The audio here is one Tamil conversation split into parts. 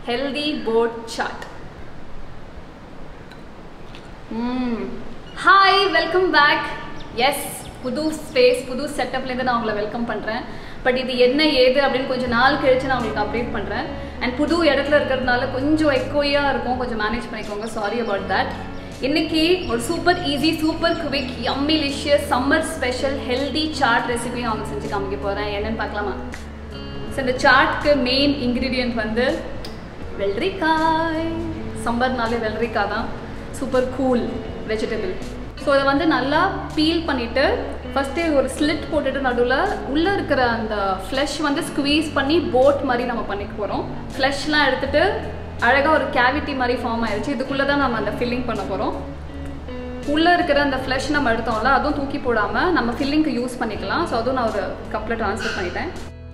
healthy boat chaat hi welcome back yes புது ஸ்பேஸ் புது செட்டப்லேருந்து நான் உங்களை வெல்கம் பண்ணுறேன் பட் இது என்ன ஏது அப்படின்னு கொஞ்சம் நாள் கழிச்சு நான் உங்களுக்கு அப்டேட் பண்ணுறேன் அண்ட் புது இடத்துல இருக்கிறதுனால கொஞ்சம் எக்கோயாக இருக்கும் கொஞ்சம் மேனேஜ் பண்ணிக்கோங்க சாரி அபவுட் தட் இன்னைக்கு ஒரு super easy super quick yummilicious summer special healthy chaat recipe நான் உங்களுக்கு செஞ்சு காமிக்க போகிறேன் என்னன்னு பார்க்கலாமா ஸோ இந்த சாட்க்கு மெயின் இன்க்ரீடியன்ட் வந்து வெள்ளரிக்காய் சம்பர்னாலே வெள்ளரிக்காய் தான் சூப்பர் கூல் வெஜிடபிள் ஸோ அதை வந்து நல்லா பீல் பண்ணிவிட்டு ஃபஸ்ட்டே ஒரு ஸ்லிட் போட்டுட்டு நடுவில் உள்ளே இருக்கிற அந்த ஃப்ளஷ் வந்து ஸ்குவீஸ் பண்ணி போட் மாதிரி நம்ம பண்ணிக்க போகிறோம் ஃப்ளஷ்லாம் எடுத்துகிட்டு அழகாக ஒரு கேவிட்டி மாதிரி ஃபார்ம் ஆயிடுச்சு இதுக்குள்ளே தான் நம்ம அந்த ஃபில்லிங் பண்ண போகிறோம் உள்ளே இருக்கிற அந்த ஃப்ளஷ் நம்ம எடுத்தோம்ல அதுவும் தூக்கி போடாமல் நம்ம ஃபில்லிங்க்கு யூஸ் பண்ணிக்கலாம் ஸோ அதுவும் நான் ஒரு கப்பில் ட்ரான்ஸ்ஃபர் பண்ணிட்டேன்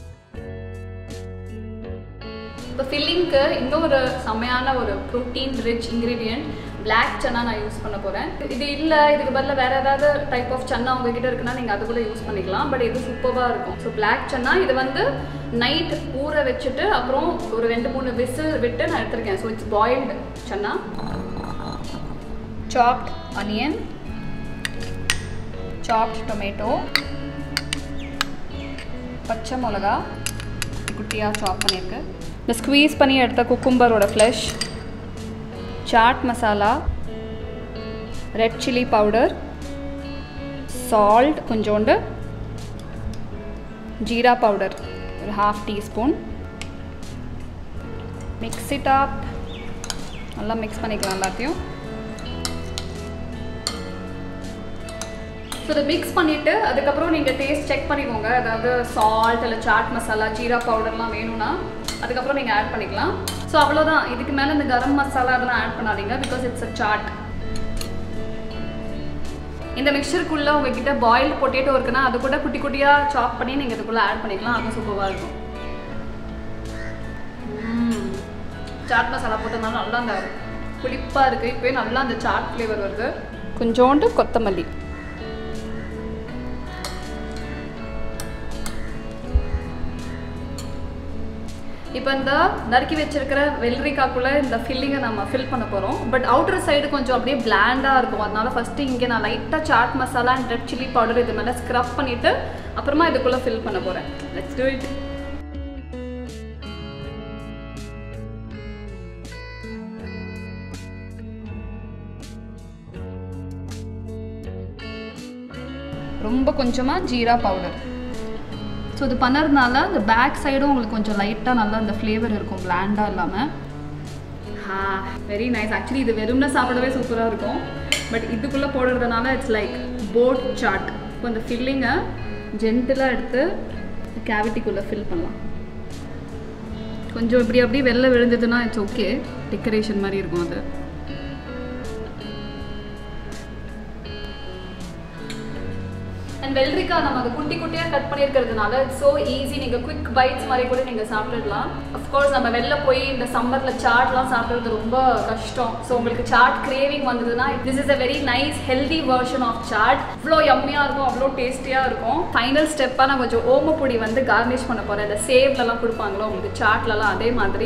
இப்போ ஃபில்லிங்க்கு இன்னொரு செம்மையான ஒரு protein rich ingredient black chana நான் யூஸ் பண்ண போகிறேன் இது இல்லை இதுக்கு பதிலாக வேறு ஏதாவது டைப் ஆஃப் சன்னா உங்ககிட்ட இருக்குன்னா நீங்கள் அது கூட யூஸ் பண்ணிக்கலாம் பட் இது சூப்பராக இருக்கும் ஸோ பிளாக் சன்னா இது வந்து நைட் ஊற வச்சுட்டு அப்புறம் ஒரு ரெண்டு மூணு விசில் விட்டு நான் எடுத்திருக்கேன் so it's boiled chana chopped onion chopped tomato பச்சை மிளகா குட்டியாக சாப் பண்ணியிருக்கு இந்த ஸ்குவீஸ் பண்ணி எடுத்த குக்கும்பரோட flesh chaat masala red chilli powder salt கொஞ்சோண்டு ஜீரா பவுடர் ஒரு ஹாஃப் டீஸ்பூன் மிக்ஸி டாப் நல்லா மிக்ஸ் பண்ணிக்கலாம் எல்லாத்தையும் ஸோ இதை மிக்ஸ் பண்ணிவிட்டு அதுக்கப்புறம் நீங்கள் டேஸ்ட் செக் பண்ணிக்கோங்க அதாவது சால்ட் இல்லை சாட் மசாலா ஜீரா பவுடர்லாம் வேணும்னா அதுக்கப்புறம் நீங்கள் ஆட் பண்ணிக்கலாம் ஸோ அவ்வளோதான் இதுக்கு மேலே இந்த கரம் மசாலா அதெல்லாம் ஆட் பண்ணாதீங்க பிகாஸ் இட்ஸ் அ சாட் இந்த மிக்சருக்குள்ளே உங்ககிட்ட பாயில்டு பொட்டேட்டோ இருக்குன்னா அது கூட குட்டி குட்டியாக சாப் பண்ணி நீங்கள் இதுக்குள்ளே ஆட் பண்ணிக்கலாம் அது சூப்பராக இருக்கும் சாட் மசாலா போட்டதுனால நல்லா அந்த புளிப்பாக இருக்குது இப்போயே நல்லா அந்த சாட் ஃப்ளேவர் வருது கொஞ்சோண்டு கொத்தமல்லி இப்போ இந்த நறுக்கி வச்சிருக்கிற வெள்ளரிக்காக்குள்ளே இந்த ஃபில்லிங்கை நம்ம ஃபில் பண்ண போகிறோம் பட் அவுட்டர் சைடு கொஞ்சம் அப்படியே பிளாண்டாக இருக்கும் அதனால ஃபஸ்ட்டு இங்கே நான் லைட்டாக chaat masala and red chilli powder இது மேலே ஸ்க்ரப் பண்ணிவிட்டு அப்புறமா இதுக்குள்ளே ஃபில் பண்ண போகிறேன் லெட்ஸ் டூ இட் ரொம்ப கொஞ்சமாக ஜீரா பவுடர் ஸோ இது பண்ணறதுனால இந்த பேக் சைடும் உங்களுக்கு கொஞ்சம் லைட்டாக நல்லா அந்த ஃப்ளேவர் இருக்கும் பிளாண்டாக இல்லாமல் ஹா வெரி நைஸ் ஆக்சுவலி இது வெறும்னா சாப்பிடவே சூப்பராக இருக்கும் பட் இதுக்குள்ளே போடுறதுனால இட்ஸ் லைக் போட் சாட் இப்போ இந்த ஃபில்லிங்கை ஜென்டிலாக எடுத்து கேவிட்டிக்குள்ளே ஃபில் பண்ணலாம் கொஞ்சம் இப்படி அப்படியே வெளில விழுந்ததுன்னா இட்ஸ் ஓகே டெக்கரேஷன் மாதிரி இருக்கும் அது அண்ட் வெள்ளரிக்காய் நம்ம அதை குட்டி குட்டியாக கட் பண்ணியிருக்கிறதுனால ஸோ ஈஸி நீங்கள் குவிக் பைட்ஸ் மாதிரி கூட நீங்கள் சாப்பிட்டுடலாம் அஃப்கோர்ஸ் நம்ம வெளில போய் இந்த சம்மரில் சாட்லாம் சாப்பிட்றது ரொம்ப கஷ்டம் ஸோ உங்களுக்கு சாட் கிரேவிங் வந்ததுன்னா this is a very nice healthy version of chaat அவ்வளோ யம்மியாக இருக்கும் அவ்வளோ டேஸ்டியாக இருக்கும் ஃபைனல் ஸ்டெப்பாக நான் கொஞ்சம் ஓமப்பொடி வந்து கார்னிஷ் பண்ண போகிறேன் இந்த சேவ்லலாம் கொடுப்பாங்களோ உங்களுக்கு சாட்லலாம் அதே மாதிரி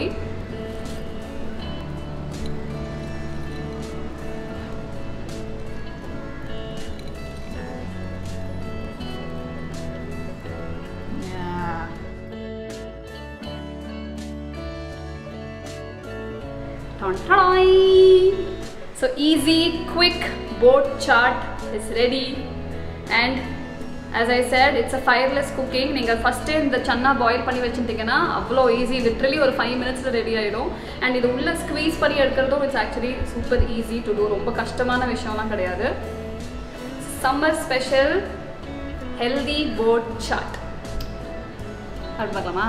So easy, quick boat chart is ready and as I said it's a fireless cooking நீங்கள் ஃபஸ்ட்டு இந்த சன்னா பாயில் பண்ணி வச்சுட்டிங்கன்னா அவ்வளோ ஈஸி லிட்ரலி ஒரு ஃபைவ் மினிட்ஸில் ரெடி ஆகிடும் அண்ட் இது உள்ளே ஸ்க்வீஸ் பண்ணி எடுக்கிறதும் it's actually super easy to do ரொம்ப கஷ்டமான விஷயம்லாம் கிடையாது summer special healthy boat chaat அப்படி பார்க்கலாமா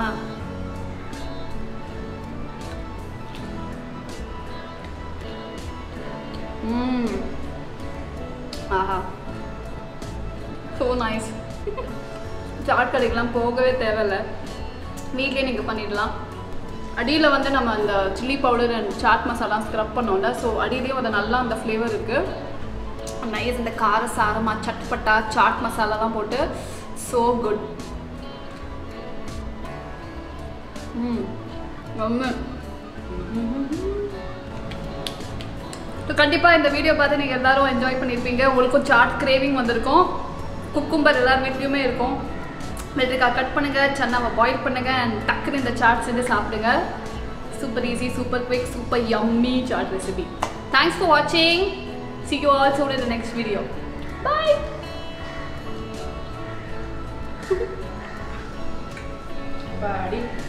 ம் ஆஹா ஸோ நைஸ் சாட் கடைக்கெலாம் போகவே தேவையில்ல வீட்லேயே நீங்கள் பண்ணிடலாம் அடியில் வந்து நம்ம அந்த chilli powder and chaat masala scrub பண்ணோம்ல ஸோ அடியிலையும் அது நல்லா அந்த ஃப்ளேவர் இருக்குது நைஸ் இந்த கார சாரமாக சட்பட்டா சாட் மசாலாலாம் போட்டு ஸோ குட் ம் ரொம்ப ஸோ கண்டிப்பாக இந்த வீடியோ பார்த்து நீங்கள் எல்லாரும் என்ஜாய் பண்ணியிருப்பீங்க உங்களுக்கும் சாட் கிரேவிங் வந்திருக்கும் குக்கும்பர் எல்லார் வீட்லேயுமே இருக்கும் வெள்ளரிக்காய் கட் பண்ணுங்கள் சன்னாவை பாயில் பண்ணுங்கள் அண்ட் டக்குன்னு இந்த சாட் செஞ்சு சாப்பிடுங்க super easy super quick super yummy chaat recipe thanks for வாட்சிங் see you all soon in the next video bye body